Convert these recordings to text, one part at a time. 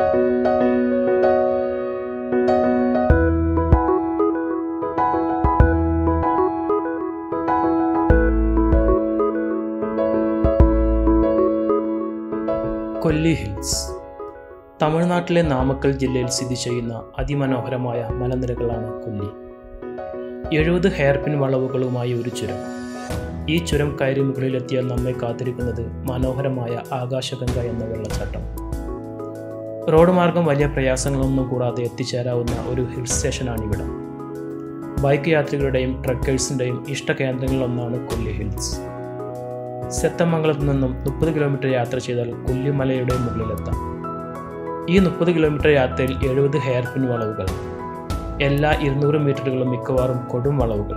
കൊല്ലി ഹിൽസ് തമിഴ്നാട്ടിലെ നാമക്കൽ ജില്ലയിൽ സ്ഥിതി ചെയ്യുന്ന അതിമനോഹരമായ മലനിരകളാണ് കൊല്ലി എഴുപത് ഹെയർപിൻ വളവുകളുമായി ഒരു ചുരം ഈ ചുരം കയറി മുകളിലെത്തിയാൽ നമ്മെ കാത്തിരിക്കുന്നത് മനോഹരമായ ആകാശഗംഗ എന്ന വെള്ളച്ചാട്ടം റോഡ് മാർഗം വലിയ പ്രയാസങ്ങളൊന്നും കൂടാതെ എത്തിച്ചേരാവുന്ന ഒരു ഹിൽ സ്റ്റേഷനാണിവിടം ബൈക്ക് യാത്രികരുടെയും ട്രക്കേഴ്സിൻ്റെയും ഇഷ്ടകേന്ദ്രങ്ങളിലൊന്നാണ് കൊല്ലി ഹിൽസ് സെത്തമംഗലത്ത് നിന്നും മുപ്പത് കിലോമീറ്റർ യാത്ര ചെയ്താൽ കൊല്ലിമലയുടെ മുകളിലെത്താം ഈ മുപ്പത് കിലോമീറ്റർ യാത്രയിൽ എഴുപത് ഹെയർപിൻ വളവുകൾ എല്ലാ ഇരുന്നൂറ് മീറ്ററുകളും മിക്കവാറും കൊടും വളവുകൾ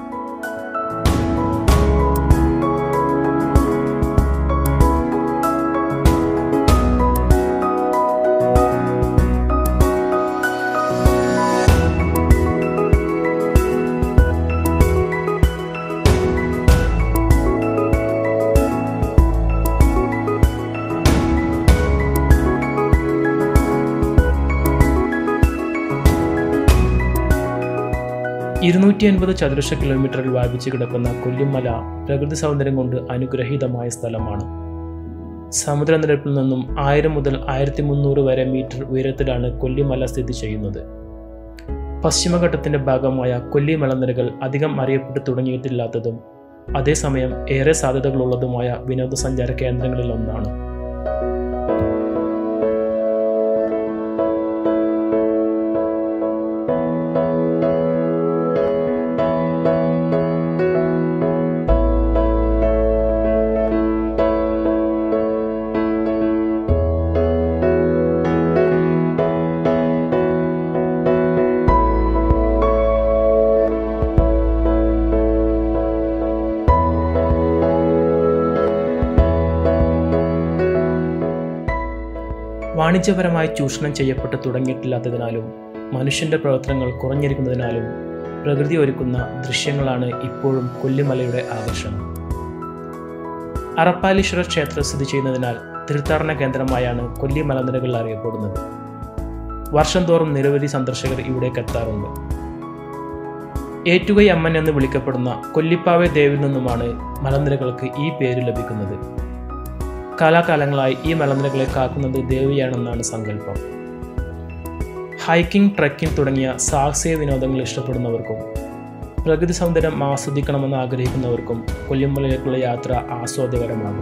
ഇരുന്നൂറ്റി അൻപത് ചതുരശ്ര കിലോമീറ്ററിൽ വ്യാപിച്ചു കിടക്കുന്ന കൊല്ലിമല പ്രകൃതി സൗന്ദര്യം കൊണ്ട് അനുഗ്രഹീതമായ സ്ഥലമാണ് സമുദ്രനിരപ്പിൽ നിന്നും ആയിരം മുതൽ ആയിരത്തി മുന്നൂറ് വരെ മീറ്റർ ഉയരത്തിലാണ് കൊല്ലിമല സ്ഥിതി ചെയ്യുന്നത് പശ്ചിമഘട്ടത്തിന്റെ ഭാഗമായ കൊല്ലി മലനിരകൾ അധികം അറിയപ്പെട്ടു തുടങ്ങിയിട്ടില്ലാത്തതും അതേസമയം ഏറെ സാധ്യതകളുള്ളതുമായ വിനോദസഞ്ചാര കേന്ദ്രങ്ങളിൽ ഒന്നാണ് വാണിജ്യപരമായി ചൂഷണം ചെയ്യപ്പെട്ട് തുടങ്ങിയിട്ടില്ലാത്തതിനാലും മനുഷ്യന്റെ പ്രവർത്തനങ്ങൾ കുറഞ്ഞിരിക്കുന്നതിനാലും പ്രകൃതി ഒരുക്കുന്ന ദൃശ്യങ്ങളാണ് ഇപ്പോഴും കൊല്ലിമലയുടെ ആകർഷണം അറപ്പാലീശ്വര ക്ഷേത്രം സ്ഥിതി ചെയ്യുന്നതിനാൽ തീർത്ഥാടന കേന്ദ്രമായാണ് കൊല്ലി മലനിരകൾ അറിയപ്പെടുന്നത് വർഷം തോറും നിരവധി സന്ദർശകർ ഇവിടേക്ക് എത്താറുണ്ട് ഏറ്റുകൈ അമ്മൻ എന്ന് വിളിക്കപ്പെടുന്ന കൊല്ലിപ്പാവെ ദേവിൽ നിന്നുമാണ് മലനിരകൾക്ക് ഈ പേര് ലഭിക്കുന്നത് കാലാകാലങ്ങളായി ഈ മലനിരകളെ കാക്കുന്നത് ദേവിയാണെന്നാണ് സങ്കല്പം ഹൈക്കിംഗ് ട്രക്കിംഗ് തുടങ്ങിയ സാഹസിക വിനോദങ്ങൾ ഇഷ്ടപ്പെടുന്നവർക്കും പ്രകൃതി സൗന്ദര്യം ആസ്വദിക്കണമെന്ന് ആഗ്രഹിക്കുന്നവർക്കും കൊല്ലിമലയിലേക്കുള്ള യാത്ര ആസ്വാദ്യകരമാകും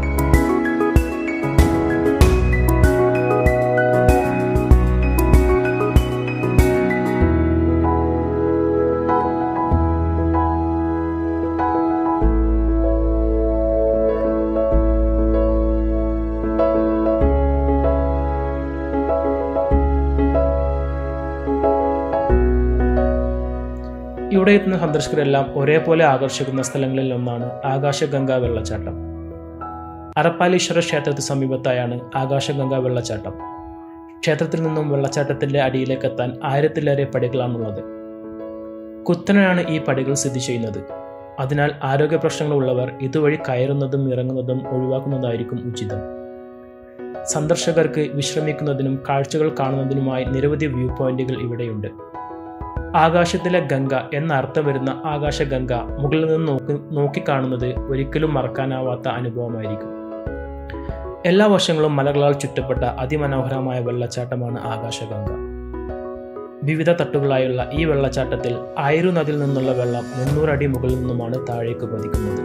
ഇവിടെ എത്തുന്ന സന്ദർശകരെല്ലാം ഒരേപോലെ ആകർഷിക്കുന്ന സ്ഥലങ്ങളിൽ ഒന്നാണ് ആകാശഗംഗ വെള്ളച്ചാട്ടം അറപ്പാലീശ്വര ക്ഷേത്രത്തിന് സമീപത്തായാണ് ആകാശഗംഗ വെള്ളച്ചാട്ടം ക്ഷേത്രത്തിൽ നിന്നും വെള്ളച്ചാട്ടത്തിന്റെ അടിയിലേക്ക് എത്താൻ ആയിരത്തിലേറെ പടികളാണുള്ളത് കുത്തനെയാണ് ഈ പടികൾ സ്ഥിതി ചെയ്യുന്നത് അതിനാൽ ആരോഗ്യ പ്രശ്നങ്ങളുള്ളവർ ഇതുവഴി കയറുന്നതും ഇറങ്ങുന്നതും ഒഴിവാക്കുന്നതായിരിക്കും ഉചിതം സന്ദർശകർക്ക് വിശ്രമിക്കുന്നതിനും കാഴ്ചകൾ കാണുന്നതിനുമായി നിരവധി വ്യൂ പോയിന്റുകൾ ഇവിടെയുണ്ട് ആകാശത്തിലെ ഗംഗ എന്ന അർത്ഥം വരുന്ന ആകാശഗംഗ മുകളിൽ നിന്ന് നോക്കി നോക്കിക്കാണുന്നത് ഒരിക്കലും മറക്കാനാവാത്ത അനുഭവമായിരിക്കും എല്ലാ വശങ്ങളും മലകളാൽ ചുറ്റപ്പെട്ട അതിമനോഹരമായ വെള്ളച്ചാട്ടമാണ് ആകാശഗംഗ വിവിധ തട്ടുകളായുള്ള ഈ വെള്ളച്ചാട്ടത്തിൽ ആയിരു നദിയിൽ നിന്നുള്ള വെള്ളം മുന്നൂറടി മുകളിൽ നിന്നുമാണ് താഴേക്ക് പതിക്കുന്നത്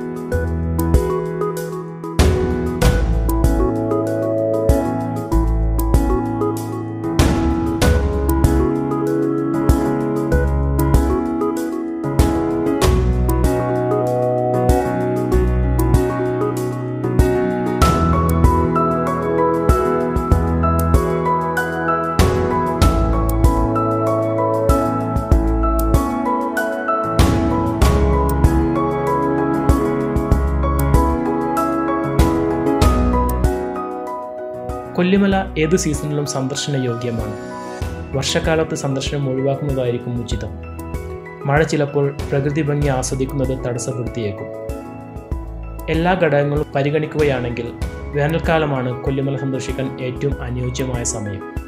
കൊല്ലിമല ഏത് സീസണിലും സന്ദർശന യോഗ്യമാണ് വർഷക്കാലത്ത് സന്ദർശനം ഒഴിവാക്കുന്നതായിരിക്കും ഉചിതം മഴ ചിലപ്പോൾ പ്രകൃതി ഭംഗി ആസ്വദിക്കുന്നത് തടസ്സപ്പെടുത്തിയേക്കും എല്ലാ ഘടകങ്ങളും പരിഗണിക്കുകയാണെങ്കിൽ വേനൽക്കാലമാണ് കൊല്ലിമല സന്ദർശിക്കാൻ ഏറ്റവും അനുയോജ്യമായ സമയം